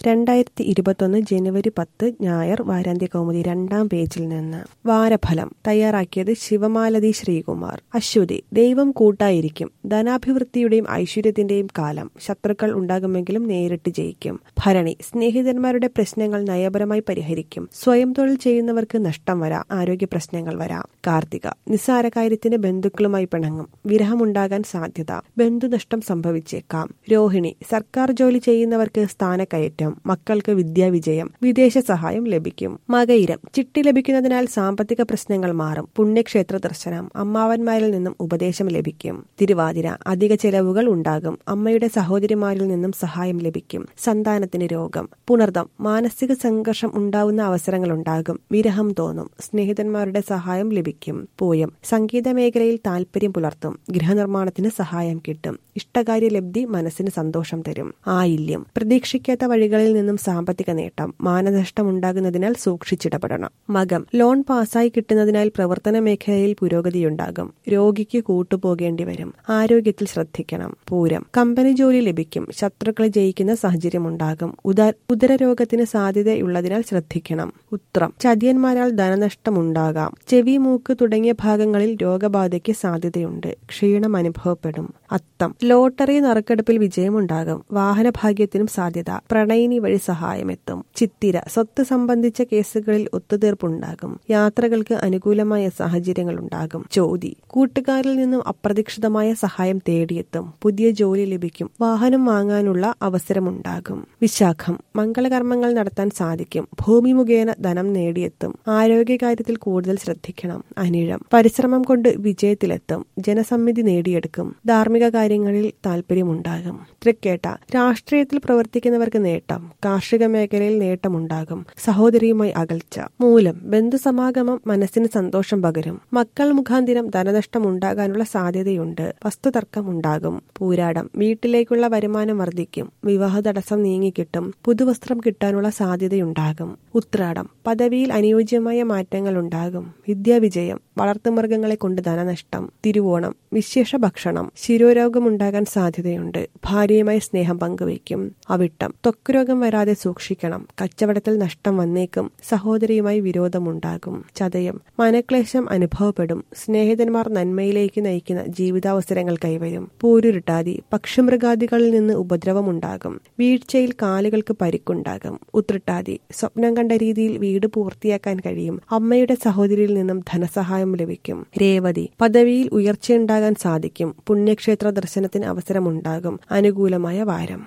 രണ്ടായിരത്തി ഇരുപത്തൊന്ന് ജനുവരി പത്ത് ഞായർ വാരാന്ത്യ കൗമുദി രണ്ടാം പേജിൽ നിന്ന് വാരഫലം തയ്യാറാക്കിയത് ശിവമാലതി ശ്രീകുമാർ അശ്വതി ദൈവം കൂട്ടായിരിക്കും ധനാഭിവൃദ്ധിയുടെയും ഐശ്വര്യത്തിന്റെയും കാലം ശത്രുക്കൾ ഉണ്ടാകുമെങ്കിലും നേരിട്ട് ജയിക്കും ഭരണി സ്നേഹിതന്മാരുടെ പ്രശ്നങ്ങൾ നയപരമായി പരിഹരിക്കും സ്വയം തൊഴിൽ ചെയ്യുന്നവർക്ക് നഷ്ടം വരാം ആരോഗ്യ പ്രശ്നങ്ങൾ വരാം കാർത്തിക നിസ്സാര കാര്യത്തിന് ബന്ധുക്കളുമായി പിണങ്ങും വിരഹമുണ്ടാകാൻ സാധ്യത ബന്ധുനഷ്ടം സംഭവിച്ചേക്കാം രോഹിണി സർക്കാർ ജോലി ചെയ്യുന്നവർക്ക് സ്ഥാനക്കയറ്റം മക്കൾക്ക് വിദ്യാവിജയം വിദേശ സഹായം ലഭിക്കും മകയിരം ചിട്ടി ലഭിക്കുന്നതിനാൽ സാമ്പത്തിക പ്രശ്നങ്ങൾ മാറും പുണ്യക്ഷേത്ര ദർശനം അമ്മാവന്മാരിൽ നിന്നും ഉപദേശം ലഭിക്കും തിരുവാതിര അധിക ചെലവുകൾ ഉണ്ടാകും അമ്മയുടെ സഹോദരിമാരിൽ നിന്നും സഹായം ലഭിക്കും സന്താനത്തിന് രോഗം പുണർദം മാനസിക സംഘർഷം ഉണ്ടാവുന്ന അവസരങ്ങൾ ഉണ്ടാകും വിരഹം തോന്നും സ്നേഹിതന്മാരുടെ സഹായം ലഭിക്കും പൂയം സംഗീത മേഖലയിൽ താല്പര്യം പുലർത്തും ഗൃഹനിർമ്മാണത്തിന് സഹായം കിട്ടും ഇഷ്ടകാര്യ ലബ്ധി മനസ്സിന് സന്തോഷം തരും ആയില്യം പ്രതീക്ഷിക്കാത്ത വഴികളിൽ നിന്നും സാമ്പത്തിക നേട്ടം മാനനഷ്ടം ഉണ്ടാകുന്നതിനാൽ സൂക്ഷിച്ചിടപെടണം മകം ലോൺ പാസ്സായി കിട്ടുന്നതിനാൽ പ്രവർത്തന മേഖലയിൽ പുരോഗതിയുണ്ടാകും രോഗിക്ക് കൂട്ടുപോകേണ്ടി വരും ആരോഗ്യത്തിൽ ശ്രദ്ധിക്കണം പൂരം കമ്പനി ജോലി ലഭിക്കും ശത്രുക്കളെ ജയിക്കുന്ന സാഹചര്യം ഉണ്ടാകും ഉദരരോഗത്തിന് സാധ്യതയുള്ളതിനാൽ ശ്രദ്ധിക്കണം ഉത്രം ചതിയന്മാരാൽ ധനനഷ്ടം ഉണ്ടാകാം ചെവി മൂക്ക് തുടങ്ങിയ ഭാഗങ്ങളിൽ രോഗബാധയ്ക്ക് സാധ്യതയുണ്ട് ക്ഷീണം അനുഭവപ്പെടും അത്തം ലോട്ടറി നറുക്കെടുപ്പിൽ വിജയമുണ്ടാകും വാഹനഭാഗ്യത്തിനും സാധ്യത പ്രണയിനി വഴി സഹായമെത്തും ചിത്തിര സ്വത്ത് സംബന്ധിച്ച കേസുകളിൽ ഒത്തുതീർപ്പുണ്ടാകും യാത്രകൾക്ക് അനുകൂലമായ സാഹചര്യങ്ങൾ ഉണ്ടാകും ചോതി കൂട്ടുകാരിൽ നിന്നും അപ്രതീക്ഷിതമായ സഹായം തേടിയെത്തും പുതിയ ജോലി ലഭിക്കും വാഹനം വാങ്ങാനുള്ള അവസരമുണ്ടാകും വിശാഖം മംഗളകർമ്മങ്ങൾ നടത്താൻ സാധിക്കും ഭൂമി മുഖേന ധനം നേടിയെത്തും ആരോഗ്യകാര്യത്തിൽ കൂടുതൽ ശ്രദ്ധിക്കണം അനിഴം പരിശ്രമം കൊണ്ട് വിജയത്തിലെത്തും ജനസമ്മിതി നേടിയെടുക്കും ധാർമ്മിക കാര്യങ്ങളിൽ താല്പര്യമുണ്ടാകും തൃക്കേട്ട രാഷ്ട്രീയത്തിൽ പ്രവർത്തിക്കുന്നവർക്ക് നേട്ടം കാർഷിക മേഖലയിൽ നേട്ടമുണ്ടാകും സഹോദരിയുമായി അകൽച്ച മൂലം ബന്ധുസമാഗമം മനസ്സിന് സന്തോഷം പകരും മക്കൾ മുഖാന്തിരം ധനനഷ്ടം ഉണ്ടാകാനുള്ള സാധ്യതയുണ്ട് വസ്തുതർക്കം ഉണ്ടാകും പൂരാടം വീട്ടിലേക്കുള്ള വരുമാനം വർദ്ധിക്കും വിവാഹ തടസ്സം നീങ്ങിക്കിട്ടും പുതുവസ്ത്രം കിട്ടാനുള്ള സാധ്യതയുണ്ടാകും ഉത്രാടം പദവിയിൽ അനുയോജ്യമായ മാറ്റങ്ങൾ ഉണ്ടാകും വിദ്യാവിജയം വളർത്തുമൃഗങ്ങളെ കൊണ്ട് ധനനഷ്ടം തിരുവോണം വിശേഷ ഭക്ഷണം ശിരോരോഗമുണ്ടാകാൻ സാധ്യതയുണ്ട് ഭാര്യയുമായി സ്നേഹം പങ്കുവയ്ക്കും അവിട്ടം ത്വക്ക് രോഗം വരാതെ സൂക്ഷിക്കണം കച്ചവടത്തിൽ നഷ്ടം വന്നേക്കും സഹോദരിയുമായി വിരോധമുണ്ടാകും ചതയം മനക്ലേശം അനുഭവപ്പെടും സ്നേഹിതന്മാർ നന്മയിലേക്ക് നയിക്കുന്ന ജീവിതാവസരങ്ങൾ കൈവരും പൂരുരുട്ടാതി പക്ഷിമൃഗാദികളിൽ നിന്ന് ഉപദ്രവമുണ്ടാകും വീഴ്ചയിൽ കാലുകൾക്ക് പരിക്കുണ്ടാകും ഉത്രട്ടാതി സ്വപ്നം കണ്ട രീതിയിൽ വീട് പൂർത്തിയാക്കാൻ കഴിയും അമ്മയുടെ സഹോദരിയിൽ നിന്നും ധനസഹായം ലഭിക്കും രേവതി പദവിയിൽ ഉയർച്ചയുണ്ടാകാൻ സാധിക്കും പുണ്യക്ഷേത്ര ദർശനത്തിന് അവസരമുണ്ടാകും അനുകൂലമായ വാരം